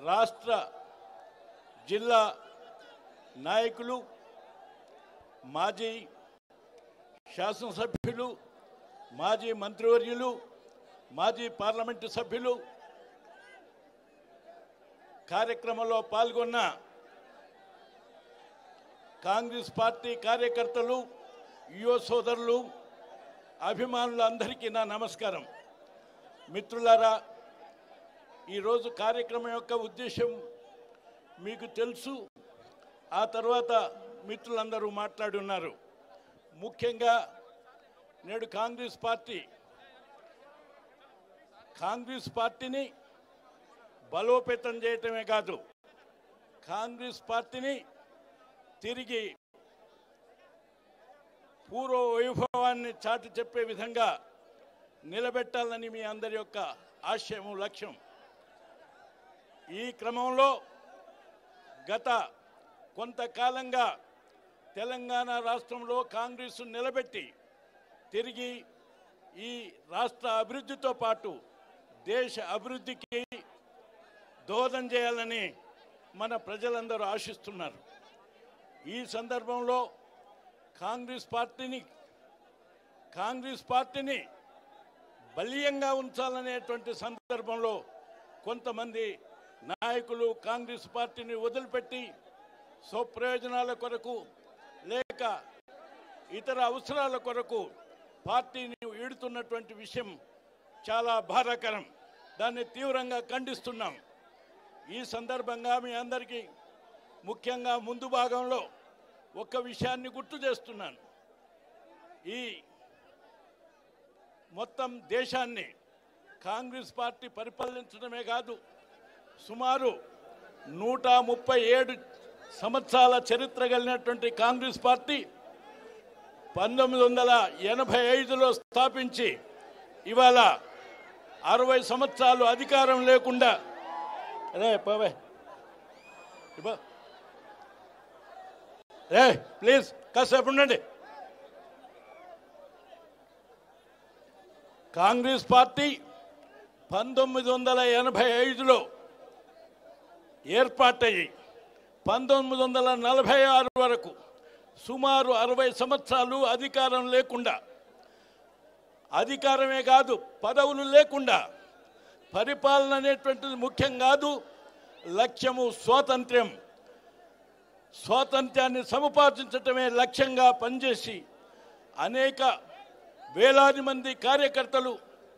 రాష్ట్ర జిల్లా నాయకులు మాజీ శాసనసభ్యులు మాజీ మంత్రివర్యులు మాజీ పార్లమెంటు సభ్యులు కార్యక్రమంలో పాల్గొన్న కాంగ్రెస్ పార్టీ కార్యకర్తలు యువ సోదరులు అభిమానులందరికీ నా నమస్కారం మిత్రులారా ఈరోజు కార్యక్రమం యొక్క ఉద్దేశం మీకు తెలుసు ఆ తర్వాత మిత్రులందరూ మాట్లాడి ఉన్నారు ముఖ్యంగా నేడు కాంగ్రెస్ పార్టీ కాంగ్రెస్ పార్టీని బలోపేతం చేయటమే కాదు కాంగ్రెస్ పార్టీని తిరిగి పూర్వ వైభవాన్ని చాటి చెప్పే విధంగా నిలబెట్టాలని మీ అందరి యొక్క ఆశయము లక్ష్యం ఈ క్రమంలో గత కొంతకాలంగా తెలంగాణ రాష్ట్రంలో కాంగ్రెస్ నిలబెట్టి తిరిగి ఈ రాష్ట్ర అభివృద్ధితో పాటు దేశ అభివృద్ధికి దోహదం చేయాలని మన ప్రజలందరూ ఆశిస్తున్నారు ఈ సందర్భంలో కాంగ్రెస్ పార్టీని కాంగ్రెస్ పార్టీని బలీయంగా ఉంచాలనేటువంటి సందర్భంలో కొంతమంది నాయకులు కాంగ్రెస్ పార్టీని వదిలిపెట్టి స్వప్రయోజనాల కొరకు లేక ఇతర అవసరాల కొరకు పార్టీని ఈడుతున్నటువంటి విషయం చాలా బాధాకరం దాన్ని తీవ్రంగా ఖండిస్తున్నాం ఈ సందర్భంగా మీ అందరికీ ముఖ్యంగా ముందు భాగంలో ఒక విషయాన్ని గుర్తు చేస్తున్నాను ఈ మొత్తం దేశాన్ని కాంగ్రెస్ పార్టీ పరిపాలించడమే కాదు సుమారు నూట ముప్పై ఏడు సంవత్సరాల చరిత్ర కలిగినటువంటి కాంగ్రెస్ పార్టీ పంతొమ్మిది వందల ఎనభై ఐదులో స్థాపించి ఇవాళ అరవై సంవత్సరాలు అధికారం లేకుండా రే పోవే ఇవ్వ. రే ప్లీజ్ కాసేపు ఉండండి కాంగ్రెస్ పార్టీ పంతొమ్మిది వందల ఎనభై ఐదులో ఏర్పాటయ్యి పంతొమ్మిది వందల నలభై ఆరు వరకు సుమారు అరవై సంవత్సరాలు అధికారం లేకుండా అధికారమే కాదు పదవులు లేకుండా పరిపాలన అనేటువంటిది ముఖ్యం కాదు లక్ష్యము స్వాతంత్ర్యం స్వాతంత్ర్యాన్ని సముపార్జించటమే లక్ష్యంగా పనిచేసి అనేక వేలాది మంది కార్యకర్తలు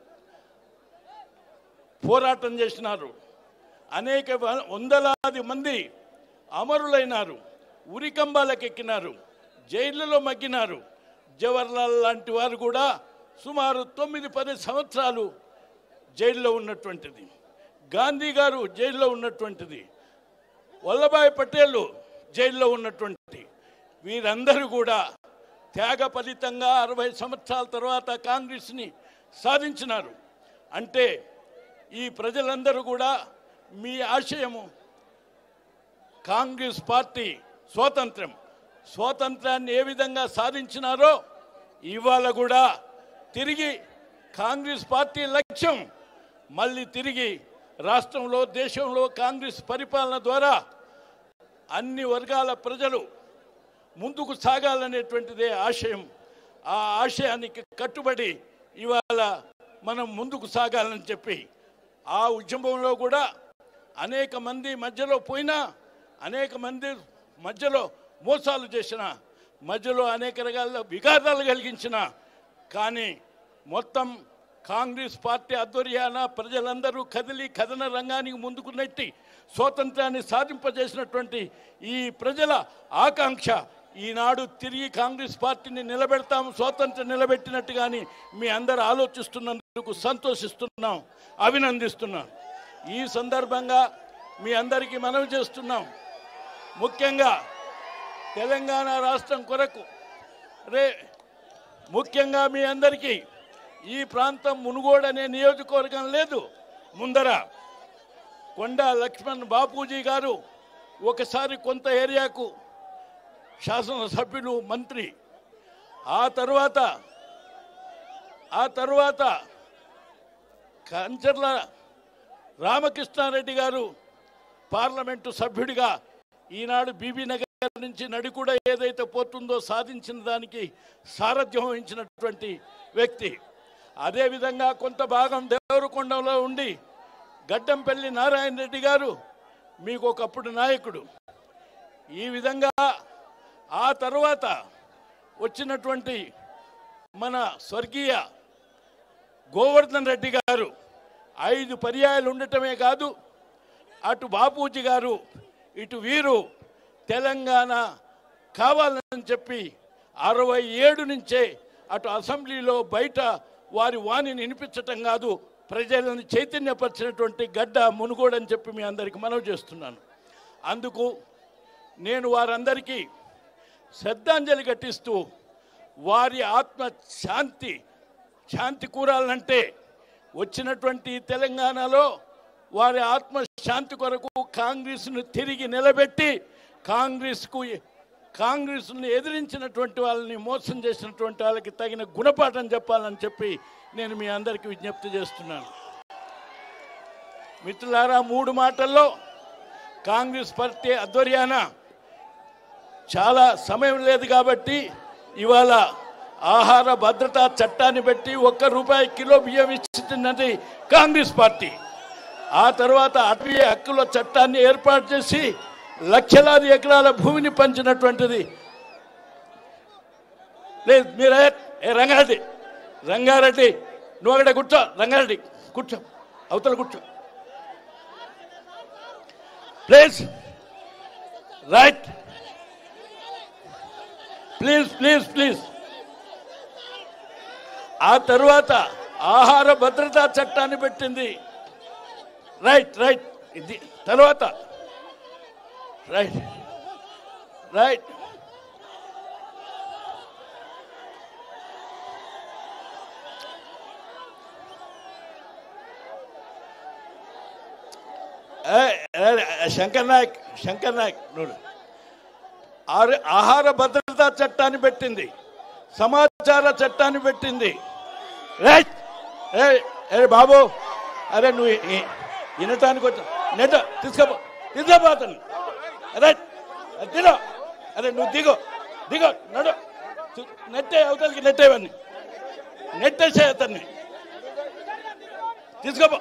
పోరాటం చేసినారు అనేక వ- వందలాది మంది అమరులైనారు ఉరికంబాలకు ఎక్కినారు జైళ్ళలో మగ్గినారు జవహర్లాల్ లాంటి వారు కూడా సుమారు తొమ్మిది పది సంవత్సరాలు జైల్లో ఉన్నటువంటిది గాంధీ గారు జైల్లో ఉన్నటువంటిది వల్లభాయ్ పటేల్ జైల్లో ఉన్నటువంటి వీరందరూ కూడా త్యాగ ఫలితంగా అరవై సంవత్సరాల తర్వాత కాంగ్రెస్ని సాధించినారు అంటే ఈ ప్రజలందరూ కూడా మీ ఆశయము కాంగ్రెస్ పార్టీ స్వాతంత్ర్యం స్వాతంత్రాన్ని ఏ విధంగా సాధించినారో ఇవాళ కూడా తిరిగి కాంగ్రెస్ పార్టీ లక్ష్యం మళ్ళీ తిరిగి రాష్ట్రంలో దేశంలో కాంగ్రెస్ పరిపాలన ద్వారా అన్ని వర్గాల ప్రజలు ముందుకు సాగాలనేటువంటిదే ఆశయం ఆ ఆశయానికి కట్టుబడి ఇవాళ మనం ముందుకు సాగాలని చెప్పి ఆ ఉద్యమంలో కూడా అనేక మంది మధ్యలో పోయినా అనేక మంది మధ్యలో మోసాలు చేసిన మధ్యలో అనేక రకాల విఘాతాలు కలిగించిన కానీ మొత్తం కాంగ్రెస్ పార్టీ ఆధ్వర్యాన ప్రజలందరూ కదిలి కథన రంగానికి ముందుకు నెట్టి స్వాతంత్రాన్ని సాధింపజేసినటువంటి ఈ ప్రజల ఆకాంక్ష ఈనాడు తిరిగి కాంగ్రెస్ పార్టీని నిలబెడతాం స్వాతంత్రం నిలబెట్టినట్టుగాని మీ అందరూ ఆలోచిస్తున్నందుకు సంతోషిస్తున్నాం అభినందిస్తున్నాం ఈ సందర్భంగా మీ అందరికీ మనవి చేస్తున్నాం ముఖ్యంగా తెలంగాణ రాష్ట్రం కొరకు రే ముఖ్యంగా మీ అందరికీ ఈ ప్రాంతం మునుగోడు అనే నియోజకవర్గం లేదు ముందర కొండ లక్ష్మణ్ బాపూజీ గారు ఒకసారి కొంత ఏరియాకు శాసనసభ్యులు మంత్రి ఆ తర్వాత ఆ తర్వాత కంచర్ల రామకృష్ణారెడ్డి గారు పార్లమెంటు సభ్యుడిగా ఈనాడు బీబీ నగర్ నుంచి నడికూడ ఏదైతే పోతుందో సాధించిన దానికి సారథ్యం వహించినటువంటి వ్యక్తి అదేవిధంగా కొంత భాగం దేవరకొండలో ఉండి గడ్డంపల్లి నారాయణ రెడ్డి గారు మీకు ఒకప్పుడు నాయకుడు ఈ విధంగా ఆ తరువాత వచ్చినటువంటి మన స్వర్గీయ గోవర్ధన్ రెడ్డి గారు ఐదు పర్యాయాలు ఉండటమే కాదు అటు బాపూజీ గారు ఇటు వీరు తెలంగాణ కావాలని చెప్పి అరవై ఏడు నుంచే అటు అసెంబ్లీలో బయట వారి వాణిని వినిపించటం కాదు ప్రజలను చైతన్యపరిచినటువంటి గడ్డ మునుగోడని చెప్పి మీ అందరికి మనవి చేస్తున్నాను అందుకు నేను వారందరికీ శ్రద్ధాంజలి ఘటిస్తూ వారి ఆత్మ శాంతి శాంతి కూరాలంటే వచ్చినటువంటి తెలంగాణలో వారి ఆత్మ శాంతి కొరకు కాంగ్రెస్ను తిరిగి నిలబెట్టి కాంగ్రెస్కు కాంగ్రెస్ను ఎదిరించినటువంటి వాళ్ళని మోసం చేసినటువంటి వాళ్ళకి తగిన గుణపాఠం చెప్పాలని చెప్పి నేను మీ అందరికీ విజ్ఞప్తి చేస్తున్నాను మిత్రులారా మూడు మాటల్లో కాంగ్రెస్ పార్టీ ఆధ్వర్యాన చాలా సమయం లేదు కాబట్టి ఇవాళ ఆహార భద్రతా చట్టాన్ని బట్టి ఒక్క రూపాయి కిలో బియ్యం ఇచ్చినది కాంగ్రెస్ పార్టీ ఆ తర్వాత అటవీ హక్కుల చట్టాన్ని ఏర్పాటు చేసి లక్షలాది ఎకరాల భూమిని పంచినటువంటిది లేదు మీరు ఏ రంగారెడ్డి రంగారెడ్డి నువ్వు అక్కడ కూర్చో రంగారెడ్డి కూర్చో అవతల కూర్చో please right please please please ఆ తరువాత ఆహార భద్రతా చట్టాన్ని పెట్టింది రైట్ రైట్ ఇది తర్వాత రైట్ రైట్ ఏ- ఏ- శంకర్ నాయక్ శంకర్ నాయక్ నువ్వు ఆరు- ఆహార భద్రతా చట్టాన్ని పెట్టింది సమాచార చట్టాన్ని పెట్టింది రైట్ ఏ ఏ బాబు అరే నువ్వు ఈ- వినటానికి వచ్చా నెట తీసుకోపో తీసుకోపో అతన్ని రైట్ దిగో అరే నువ్వు దిగో దిగో నడు తు- నెట్టే అవతలకి నెట్టేవన్నీ నెట్టేసే అతన్ని తీసుకోపో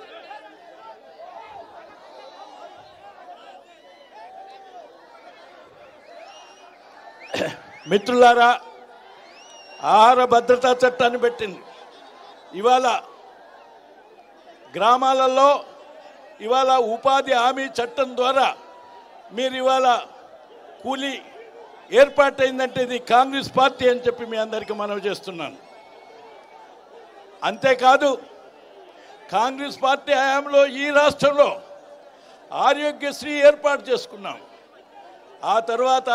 మిత్రులారా ఆహార భద్రతా చట్టాన్ని పెట్టింది ఇవాళ గ్రామాలలో ఇవాళ ఉపాధి హామీ చట్టం ద్వారా మీరు ఇవాళ కూలీ ఏర్పాటైందంటే ఇది కాంగ్రెస్ పార్టీ అని చెప్పి మీ అందరికీ మనవి చేస్తున్నాను అంతేకాదు కాంగ్రెస్ పార్టీ హయాంలో ఈ రాష్ట్రంలో ఆరోగ్యశ్రీ ఏర్పాటు చేసుకున్నాం ఆ తర్వాత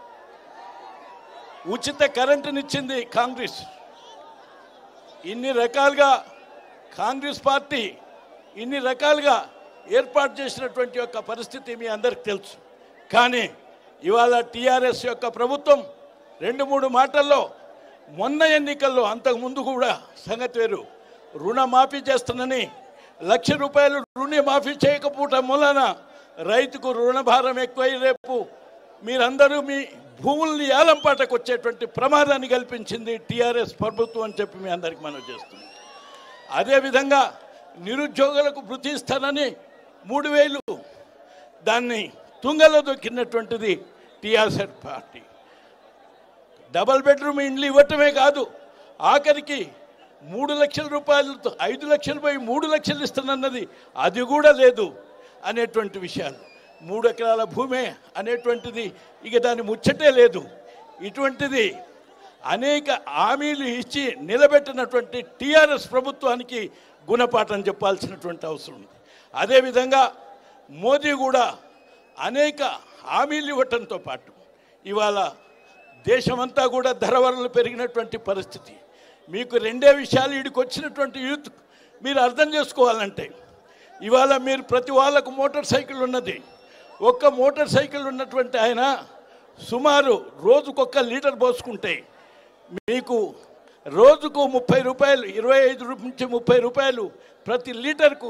ఉచిత కరెంటునిచ్చింది కాంగ్రెస్ ఇన్ని రకాలుగా కాంగ్రెస్ పార్టీ ఇన్ని రకాలుగా ఏర్పాటు చేసినటువంటి యొక్క పరిస్థితి మీ అందరికి తెలుసు కానీ ఇవాళ టీఆర్ఎస్ యొక్క ప్రభుత్వం రెండు మూడు మాటల్లో మొన్న ఎన్నికల్లో అంతకుముందు కూడా సంగతి వేరు రుణమాఫీ చేస్తానని లక్ష రూపాయలు రుణ మాఫీ చేయకపోవటం వలన రైతుకు రుణభారం ఎక్కువై రేపు మీరందరూ మీ భూముల్ని ఏలంపాటకు వచ్చేటువంటి ప్రమాదాన్ని కల్పించింది టీఆర్ఎస్ ప్రభుత్వం అని చెప్పి మీ అందరికి మనం చేస్తున్నాం అదేవిధంగా నిరుద్యోగులకు వృత్తి ఇస్తానని మూడు వేలు దాన్ని తుంగలో దొక్కినటువంటిది టీఆర్ఎస్ పార్టీ డబల్ బెడ్రూమ్ ఇండ్లు ఇవ్వటమే కాదు ఆఖరికి మూడు లక్షల రూపాయలతో ఐదు లక్షలు పోయి మూడు లక్షలు ఇస్తానన్నది అది కూడా లేదు అనేటువంటి విషయాలు మూడు ఎకరాల భూమే అనేటువంటిది ఇక దాని ముచ్చటే లేదు ఇటువంటిది అనేక హామీలు ఇచ్చి నిలబెట్టినటువంటి టీఆర్ఎస్ ప్రభుత్వానికి గుణపాఠం చెప్పాల్సినటువంటి అవసరం ఉంది అదేవిధంగా మోదీ కూడా అనేక హామీలు ఇవ్వటంతో పాటు ఇవాళ దేశమంతా కూడా ధరవరలు పెరిగినటువంటి పరిస్థితి మీకు రెండే విషయాలు వీడికి వచ్చినటువంటి యూత్ మీరు అర్థం చేసుకోవాలంటే ఇవాళ మీరు ప్రతి వాళ్ళకు మోటార్ సైకిల్ ఉన్నది ఒక్క మోటార్ సైకిల్ ఉన్నటువంటి ఆయన సుమారు రోజుకొక్క లీటర్ పోసుకుంటే మీకు రోజుకు ముప్పై రూపాయలు ఇరవై ఐదు రూ- నుంచి ముప్పై రూపాయలు ప్రతి లీటర్కు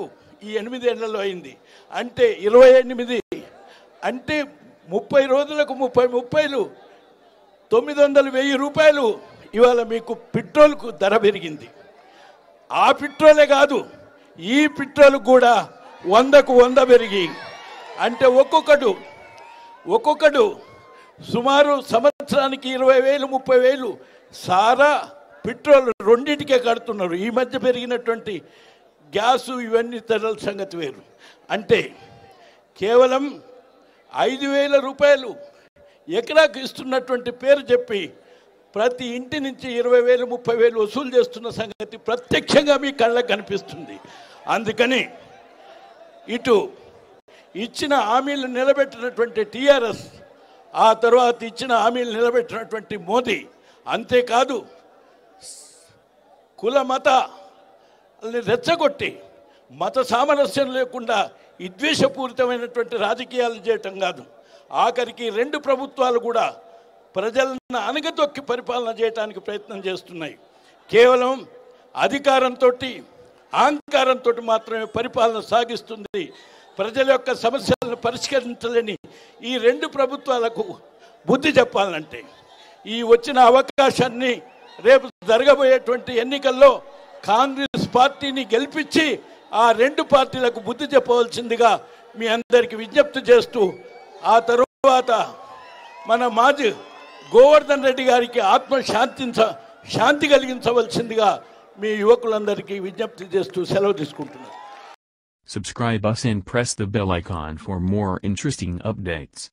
ఈ ఎనిమిదేళ్లలో అయింది అంటే ఇరవై ఎనిమిది అంటే ముప్పై రోజులకు ముప్పై ముప్పైలు తొమ్మిది వందల వెయ్యి రూపాయలు ఇవాళ మీకు పెట్రోల్కు ధర పెరిగింది ఆ పెట్రోలే కాదు ఈ పెట్రోల్ కూడా వందకు వంద పెరిగి అంటే ఒక్కొక్కడు ఒక్కొక్కడు సుమారు సంవత్సరానికి ఇరవై వేలు ముప్పై వేలు సారా పెట్రోల్ రెండింటికే కడుతున్నారు ఈ మధ్య పెరిగినటువంటి గ్యాసు ఇవన్నీ ధరల సంగతి వేరు అంటే కేవలం ఐదు వేల రూపాయలు ఎకరాకు ఇస్తున్నటువంటి పేరు చెప్పి ప్రతి ఇంటి నుంచి ఇరవై వేలు ముప్పై వేలు వసూలు చేస్తున్న సంగతి ప్రత్యక్షంగా మీ కళ్ళకు కనిపిస్తుంది అందుకని ఇటు ఇచ్చిన హామీలు నిలబెట్టినటువంటి టీఆర్ఎస్ ఆ తర్వాత ఇచ్చిన హామీలు నిలబెట్టినటువంటి మోదీ అంతేకాదు కుల మత రెచ్చగొట్టి మత సామరస్యం లేకుండా విద్వేషపూరితమైనటువంటి రాజకీయాలు చేయటం కాదు ఆఖరికి రెండు ప్రభుత్వాలు కూడా ప్రజలను అనగదొక్కి పరిపాలన చేయడానికి ప్రయత్నం చేస్తున్నాయి కేవలం అధికారంతో అహంకారంతో మాత్రమే పరిపాలన సాగిస్తుంది ప్రజల యొక్క సమస్యలను పరిష్కరించలేని ఈ రెండు ప్రభుత్వాలకు బుద్ధి చెప్పాలంటే ఈ వచ్చిన అవకాశాన్ని రేపు జరగబోయేటువంటి ఎన్నికల్లో కాంగ్రెస్ పార్టీని గెలిపించి ఆ రెండు పార్టీలకు బుద్ధి చెప్పవలసిందిగా మీ అందరికి విజ్ఞప్తి చేస్తూ ఆ తరువాత మన మాజీ గోవర్ధన్ రెడ్డి గారికి ఆత్మ శాంతించ శాంతి కలిగించవలసిందిగా మీ యువకులందరికీ విజ్ఞప్తి చేస్తూ సెలవు తీసుకుంటున్నాను Subscribe us and press the bell icon for more interesting updates.